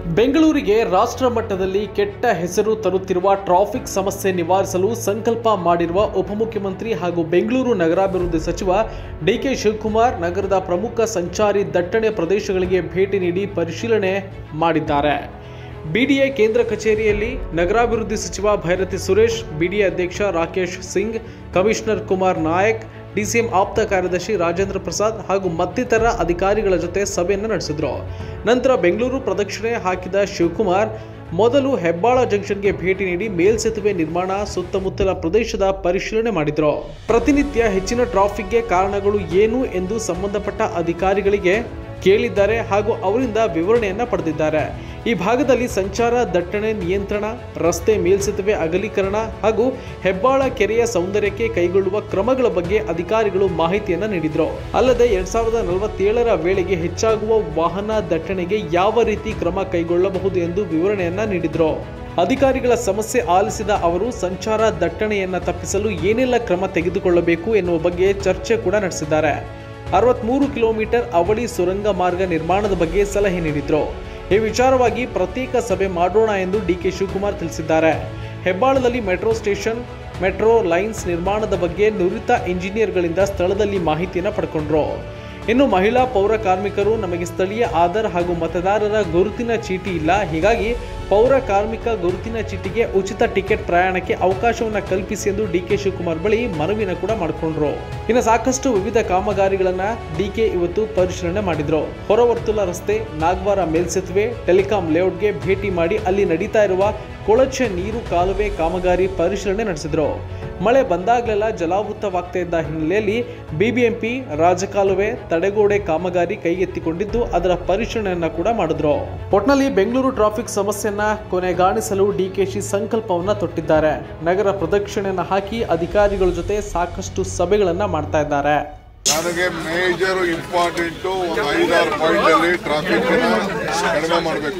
ಬೆಂಗಳೂರಿಗೆ ರಾಷ್ಟ್ರ ಮಟ್ಟದಲ್ಲಿ ಕೆಟ್ಟ ಹೆಸರು ತರುತ್ತಿರುವ ಟ್ರಾಫಿಕ್ ಸಮಸ್ಯೆ ನಿವಾರಿಸಲು ಸಂಕಲ್ಪ ಮಾಡಿರುವ ಉಪಮುಖ್ಯಮಂತ್ರಿ ಹಾಗೂ ಬೆಂಗಳೂರು ನಗರಾಭಿವೃದ್ಧಿ ಸಚಿವ ಡಿಕೆ ಶಿವಕುಮಾರ್ ನಗರದ ಪ್ರಮುಖ ಸಂಚಾರಿ ದಟ್ಟಣೆ ಪ್ರದೇಶಗಳಿಗೆ ಭೇಟಿ ನೀಡಿ ಪರಿಶೀಲನೆ ಮಾಡಿದ್ದಾರೆ ಬಿಡಿಎ ಕೇಂದ್ರ ಕಚೇರಿಯಲ್ಲಿ ನಗರಾಭಿವೃದ್ಧಿ ಸಚಿವ ಭೈರತಿ ಸುರೇಶ್ ಬಿಡಿಎ ಅಧ್ಯಕ್ಷ ರಾಕೇಶ್ ಸಿಂಗ್ ಕಮಿಷನರ್ ಕುಮಾರ್ ನಾಯಕ್ ಡಿಸಿಎಂ ಆಪ್ತ ಕಾರ್ಯದರ್ಶಿ ರಾಜೇಂದ್ರ ಪ್ರಸಾದ್ ಹಾಗೂ ಮತ್ತಿತರ ಅಧಿಕಾರಿಗಳ ಜೊತೆ ಸಭೆಯನ್ನು ನಡೆಸಿದ್ರು ನಂತರ ಬೆಂಗಳೂರು ಪ್ರದಕ್ಷಿಣೆ ಹಾಕಿದ ಶಿವಕುಮಾರ್ ಮೊದಲು ಹೆಬ್ಬಾಳ ಜಂಕ್ಷನ್ಗೆ ಭೇಟಿ ನೀಡಿ ಮೇಲ್ಸೇತುವೆ ನಿರ್ಮಾಣ ಸುತ್ತಮುತ್ತಲ ಪ್ರದೇಶದ ಪರಿಶೀಲನೆ ಮಾಡಿದ್ರು ಪ್ರತಿನಿತ್ಯ ಹೆಚ್ಚಿನ ಟ್ರಾಫಿಕ್ಗೆ ಕಾರಣಗಳು ಏನು ಎಂದು ಸಂಬಂಧಪಟ್ಟ ಅಧಿಕಾರಿಗಳಿಗೆ ಕೇಳಿದ್ದಾರೆ ಹಾಗೂ ಅವರಿಂದ ವಿವರಣೆಯನ್ನ ಪಡೆದಿದ್ದಾರೆ ಈ ಭಾಗದಲ್ಲಿ ಸಂಚಾರ ದಟ್ಟಣೆ ನಿಯಂತ್ರಣ ರಸ್ತೆ ಮೇಲ್ಸೇತುವೆ ಅಗಲೀಕರಣ ಹಾಗೂ ಹೆಬ್ಬಾಳ ಕೆರೆಯ ಸೌಂದರ್ಯಕ್ಕೆ ಕೈಗೊಳ್ಳುವ ಕ್ರಮಗಳ ಬಗ್ಗೆ ಅಧಿಕಾರಿಗಳು ಮಾಹಿತಿಯನ್ನ ನೀಡಿದ್ರು ಅಲ್ಲದೆ ಎರಡ್ ಸಾವಿರದ ನಲವತ್ತೇಳರ ವೇಳೆಗೆ ಹೆಚ್ಚಾಗುವ ವಾಹನ ದಟ್ಟಣೆಗೆ ಯಾವ ರೀತಿ ಕ್ರಮ ಕೈಗೊಳ್ಳಬಹುದು ಎಂದು ವಿವರಣೆಯನ್ನ ನೀಡಿದ್ರು ಅಧಿಕಾರಿಗಳ ಸಮಸ್ಯೆ ಆಲಿಸಿದ ಅವರು ಸಂಚಾರ ದಟ್ಟಣೆಯನ್ನ ತಪ್ಪಿಸಲು ಏನೆಲ್ಲ ಕ್ರಮ ತೆಗೆದುಕೊಳ್ಳಬೇಕು ಎನ್ನುವ ಬಗ್ಗೆ ಚರ್ಚೆ ಕೂಡ ನಡೆಸಿದ್ದಾರೆ ಅರವತ್ಮೂರು ಕಿಲೋಮೀಟರ್ ಅವಳಿ ಸುರಂಗ ಮಾರ್ಗ ನಿರ್ಮಾಣದ ಬಗ್ಗೆ ಸಲಹೆ ನೀಡಿದ್ರು ಈ ವಿಚಾರವಾಗಿ ಪ್ರತ್ಯೇಕ ಸಭೆ ಮಾಡೋಣ ಎಂದು ಡಿಕೆ ಶಿವಕುಮಾರ್ ತಿಳಿಸಿದ್ದಾರೆ ಹೆಬ್ಬಾಳದಲ್ಲಿ ಮೆಟ್ರೋ ಸ್ಟೇಷನ್ ಮೆಟ್ರೋ ಲೈನ್ಸ್ ನಿರ್ಮಾಣದ ಬಗ್ಗೆ ನುರಿತ ಇಂಜಿನಿಯರ್ಗಳಿಂದ ಸ್ಥಳದಲ್ಲಿ ಮಾಹಿತಿಯನ್ನು ಪಡ್ಕೊಂಡ್ರು ಇನ್ನು ಮಹಿಳಾ ಪೌರ ಕಾರ್ಮಿಕರು ನಮಗೆ ಸ್ಥಳೀಯ ಆಧಾರ್ ಹಾಗೂ ಮತದಾರರ ಗುರುತಿನ ಚೀಟಿ ಇಲ್ಲ ಹೀಗಾಗಿ ಪೌರ ಕಾರ್ಮಿಕ ಗುರುತಿನ ಚೀಟಿಗೆ ಉಚಿತ ಟಿಕೆಟ್ ಪ್ರಯಾಣಕ್ಕೆ ಅವಕಾಶವನ್ನು ಕಲ್ಪಿಸಿ ಎಂದು ಡಿಕೆ ಶಿವಕುಮಾರ್ ಬಳಿ ಮನವಿನ ಕೂಡ ಮಾಡಿಕೊಂಡ್ರು ಇನ್ನು ಸಾಕಷ್ಟು ವಿವಿಧ ಕಾಮಗಾರಿಗಳನ್ನ ಡಿಕೆ ಇವತ್ತು ಪರಿಶೀಲನೆ ಮಾಡಿದ್ರು ಹೊರವರ್ತುಲ ರಸ್ತೆ ನಾಗ್ವಾರ ಮೇಲ್ಸೇತುವೆ ಟೆಲಿಕಾಂ ಲೇಔಟ್ಗೆ ಭೇಟಿ ಮಾಡಿ ಅಲ್ಲಿ ನಡೀತಾ ಇರುವ ಕೊಳಚೆ ನೀರು ಕಾಲುವೆ ಕಾಮಗಾರಿ ಪರಿಶೀಲನೆ ನಡೆಸಿದ್ರು ಮಳೆ ಬಂದಾಗಲೆಲ್ಲ ಜಲಾವೃತವಾಗ್ತಾ ಇದ್ದ ಹಿನ್ನೆಲೆಯಲ್ಲಿ ಬಿಬಿಎಂಪಿ ರಾಜಕಾಲುವೆ ತಡೆಗೋಡೆ ಕಾಮಗಾರಿ ಕೈಗೆತ್ತಿಕೊಂಡಿದ್ದು ಅದರ ಪರಿಶೀಲನೆಯನ್ನ ಕೂಡ ಮಾಡಿದ್ರು ಒಟ್ನಲ್ಲಿ ಬೆಂಗಳೂರು ಟ್ರಾಫಿಕ್ ಸಮಸ್ಯೆಯನ್ನ ಕೊನೆಗಾಣಿಸಲು ಡಿಕೆಶಿ ಸಂಕಲ್ಪವನ್ನ ತೊಟ್ಟಿದ್ದಾರೆ ನಗರ ಪ್ರದಕ್ಷಿಣೆಯನ್ನ ಹಾಕಿ ಅಧಿಕಾರಿಗಳ ಜೊತೆ ಸಾಕಷ್ಟು ಸಭೆಗಳನ್ನ ಮಾಡ್ತಾ ಇದ್ದಾರೆ ನನಗೆ ಮೇಜರ್ ಇಂಪಾರ್ಟೆಂಟು ಒಂದು ಐದಾರು ಪಾಯಿಂಟ್ ಅಲ್ಲಿ ಟ್ರಾಫಿಕ್ ಕಡಿಮೆ ಮಾಡಬೇಕು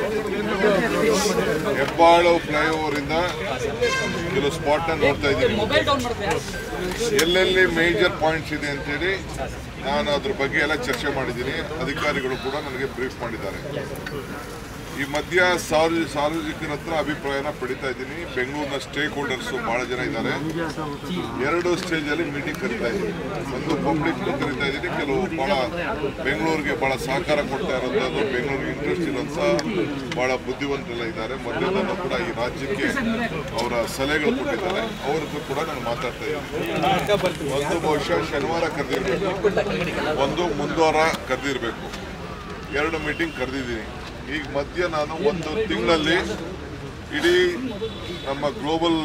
ಹೆಬ್ಬಾಳು ಫ್ಲೈಓವರ್ ಇಂದ ಕೆಲವು ಸ್ಪಾಟ್ ನೋಡ್ತಾ ಇದ್ದೀನಿ ಎಲ್ಲೆಲ್ಲಿ ಮೇಜರ್ ಪಾಯಿಂಟ್ಸ್ ಇದೆ ಅಂತೇಳಿ ನಾನು ಅದ್ರ ಬಗ್ಗೆ ಎಲ್ಲ ಚರ್ಚೆ ಮಾಡಿದ್ದೀನಿ ಅಧಿಕಾರಿಗಳು ಕೂಡ ನನಗೆ ಬ್ರೀಫ್ ಮಾಡಿದ್ದಾರೆ ಈ ಮಧ್ಯ ಸಾರ್ವಜ ಸಾರ್ವಜನಿಕರ ಹತ್ರ ಅಭಿಪ್ರಾಯನ ಪಡಿತಾ ಇದ್ದೀನಿ ಬೆಂಗಳೂರಿನ ಸ್ಟೇಕ್ ಹೋಲ್ಡರ್ಸ್ ಬಹಳ ಜನ ಇದ್ದಾರೆ ಎರಡು ಸ್ಟೇಜ್ ಅಲ್ಲಿ ಮೀಟಿಂಗ್ ಕರಿತಾ ಇದ್ದೀನಿ ಒಂದು ಪಬ್ಲಿಕ್ ಕರಿತಾ ಇದ್ದೀನಿ ಕೆಲವು ಬಹಳ ಬೆಂಗಳೂರಿಗೆ ಬಹಳ ಸಹಕಾರ ಕೊಡ್ತಾ ಇರೋಂಥದ್ದು ಬೆಂಗಳೂರಿಗೆ ಇಂಟ್ರೆಸ್ಟ್ ಇರೋಂಥ ಬಹಳ ಬುದ್ಧಿವಂತರೆಲ್ಲ ಇದ್ದಾರೆ ಮೊದಲಿಂದಲೂ ಕೂಡ ಈ ರಾಜ್ಯಕ್ಕೆ ಅವರ ಸಲಹೆಗಳು ಕೊಟ್ಟಿದ್ದಾರೆ ಅವ್ರದ್ದು ಕೂಡ ನಾನು ಮಾತಾಡ್ತಾ ಇದ್ದೀನಿ ಒಂದು ಬಹುಶಃ ಶನಿವಾರ ಕರೆದಿರ್ಬೇಕು ಒಂದು ಮುಂದುವಾರ ಕರೆದಿರ್ಬೇಕು ಎರಡು ಮೀಟಿಂಗ್ ಕರೆದಿದ್ದೀನಿ ಈಗ ಮಧ್ಯ ನಾನು ಒಂದು ತಿಂಗಳಲ್ಲಿ ಇಡೀ ನಮ್ಮ ಗ್ಲೋಬಲ್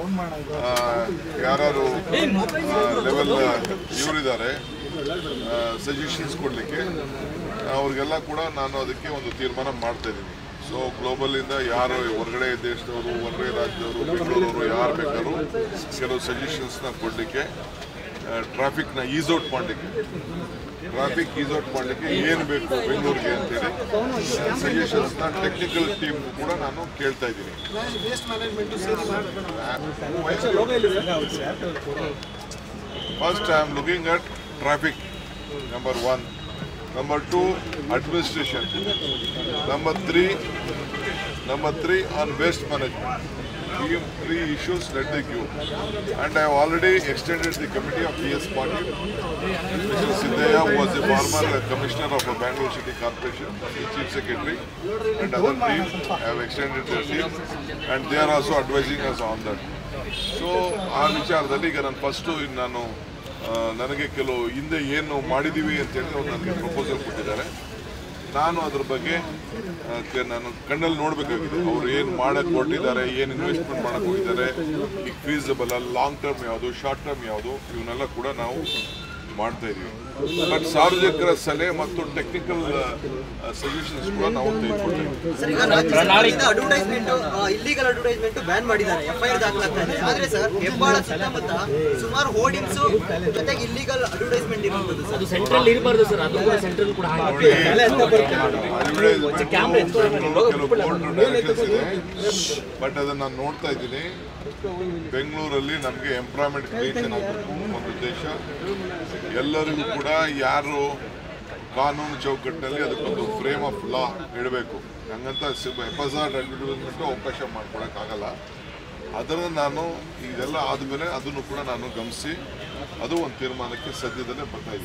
ಯಾರು ಲೆವೆಲ್ ಇವರಿದ್ದಾರೆ ಸಜೆಷನ್ಸ್ ಕೊಡಲಿಕ್ಕೆ ಅವ್ರಿಗೆಲ್ಲ ಕೂಡ ನಾನು ಅದಕ್ಕೆ ಒಂದು ತೀರ್ಮಾನ ಮಾಡ್ತಾ ಇದ್ದೀನಿ ಸೊ ಗ್ಲೋಬಲಿಂದ ಯಾರು ಹೊರಗಡೆ ದೇಶದವರು ಹೊರಗಡೆ ರಾಜ್ಯದವರು ಬೆಂಗಳೂರವರು ಯಾರು ಬೇಕಾದ್ರು ಕೆಲವು ಸಜೆಷನ್ಸ್ನ ಕೊಡಲಿಕ್ಕೆ ಟ್ರಾಫಿಕ್ನ ಈಸ್ ಔಟ್ ಮಾಡಲಿಕ್ಕೆ ಟ್ರಾಫಿಕ್ ಈಸ್ ಔಟ್ ಮಾಡಲಿಕ್ಕೆ ಏನು ಬೇಕು ಬೆಂಗಳೂರಿಗೆ ಅಂತೇಳಿ ಸಜೆಷನ್ಸ್ನ ಟೆಕ್ನಿಕಲ್ ಟೀಮ್ ಕೂಡ ನಾನು ಕೇಳ್ತಾ ಇದ್ದೀನಿ first I am looking at traffic number one number two administration number three number three on waste management three, three issues led the queue. And I have already extended the committee of PS Party. Mr. Siddhaya was the former commissioner of the Bangalore City Corporation, the chief secretary, and other team have extended their team, and they are also advising us on that. So ಆ ವಿಚಾರದಲ್ಲಿ ಈಗ ನಾನು first ನಾನು ಆ, ನನಗೆ ಕೆಲವು ಹಿಂದೆ ಏನು ಮಾಡಿದ್ದೀವಿ ಅಂತೇಳಿ ಅವ್ರು ನನಗೆ ಪ್ರಪೋಸಲ್ ಕೊಟ್ಟಿದ್ದಾರೆ ನಾನು ಅದ್ರ ಬಗ್ಗೆ ಆ, ಕೆ- ನಾನು ಕಣ್ಣಲ್ಲಿ ನೋಡಬೇಕಾಗಿದೆ ಅವ್ರು ಏನು ಮಾಡಕ್ಕೆ ಹೊರಟಿದ್ದಾರೆ ಏನು ಇನ್ವೆಸ್ಟ್ಮೆಂಟ್ ಮಾಡಕ್ಕೆ ಹೋಗಿದ್ದಾರೆ ಈಗ ಫೀಸಬಲ್ ಲಾಂಗ್ ಟರ್ಮ್ ಯಾವುದು ಶಾರ್ಟ್ ಟರ್ಮ್ ಯಾವುದು ಇವನ್ನೆಲ್ಲ ಕೂಡ ನಾವು ಮಾಡ್ತಾ ಇದೀವಿ ಬಟ್ ಸಾರ್ವಜನಿಕರ ಸಲಹೆ ಮತ್ತು ಟೆಕ್ನಿಕಲ್ ಸಜೆಷನ್ಸ್ ಕೂಡ ನಾವು ತೆಗೆದುಕೊಳ್ತೇವೆ ಸರ್ ಈಗ ರಾಜ್ಯ ಸರ್ಕಾರದಿಂದ ಅಡ್ವರ್ಟೈಸ್ಮೆಂಟ್ ಇಲ್ಲಿಗಲ್ ಅಡ್ವರ್ಟೈಸ್ಮೆಂಟ್ ಬ್ಯಾನ್ ಮಾಡಿದ್ದಾರೆ ಎಫ್ಐಆರ್ ದಾಖಲಾಗ್ತಾ ಇದೆ ಆದ್ರೆ ಸರ್ ಹೆಬ್ಬಾಳ ಸುತ್ತಮುತ್ತ ಸುಮಾರು ಹೋರ್ಡಿಂಗ್ಸ್ ಜೊತೆಗೆ ಇಲ್ಲಿಗಲ್ ಅಡ್ವರ್ಟೈಸ್ಮೆಂಟ್ ಇರುವಂತದ್ದು ಸರ್ ಅದು ಸೆಂಟ್ರಲ್ ಇರಬಾರ್ದು ಸರ್ ಅದು ಕೂಡ ಸೆಂಟ್ರಲ್ ಕೂಡ ಹಾಕಿ ಬಟ್ ಅದನ್ನ ನಾನು ನೋಡ್ತಾ ಇದ್ದೀನಿ ಬೆಂಗಳೂರಲ್ಲಿ ನಮಗೆ ಎಂಪ್ಲಾಯ್ಮೆಂಟ್ ಕ್ರಿಯೇಷನ್ ಆಗಬೇಕು ಒಂದು ಉದ್ದೇಶ ಎಲ್ಲರಿಗೂ ಕೂಡ ಯಾರು ಕಾನೂನು ಚೌಕಟ್ಟಿನಲ್ಲಿ ಅದಕ್ಕೊಂದು ಫ್ರೇಮ್ ಆಫ್ ಲಾ ಇಡಬೇಕು ಹಂಗಂತ ಎಪಸಾಡ್ ಅಡ್ವರ್ಟೈಸ್ಮೆಂಟ್ ಅವಕಾಶ ಮಾಡ್ಕೊಳಕ್ಕಾಗಲ್ಲ ಅದನ್ನು ನಾನು ಇದೆಲ್ಲ ಆದಮೇಲೆ ಅದನ್ನು ಕೂಡ ನಾನು ಗಮನಿಸಿ ಅದು ಒಂದು ತೀರ್ಮಾನಕ್ಕೆ ಸದ್ಯದಲ್ಲೇ ಬರ್ತಾ ಇದ್ದೀನಿ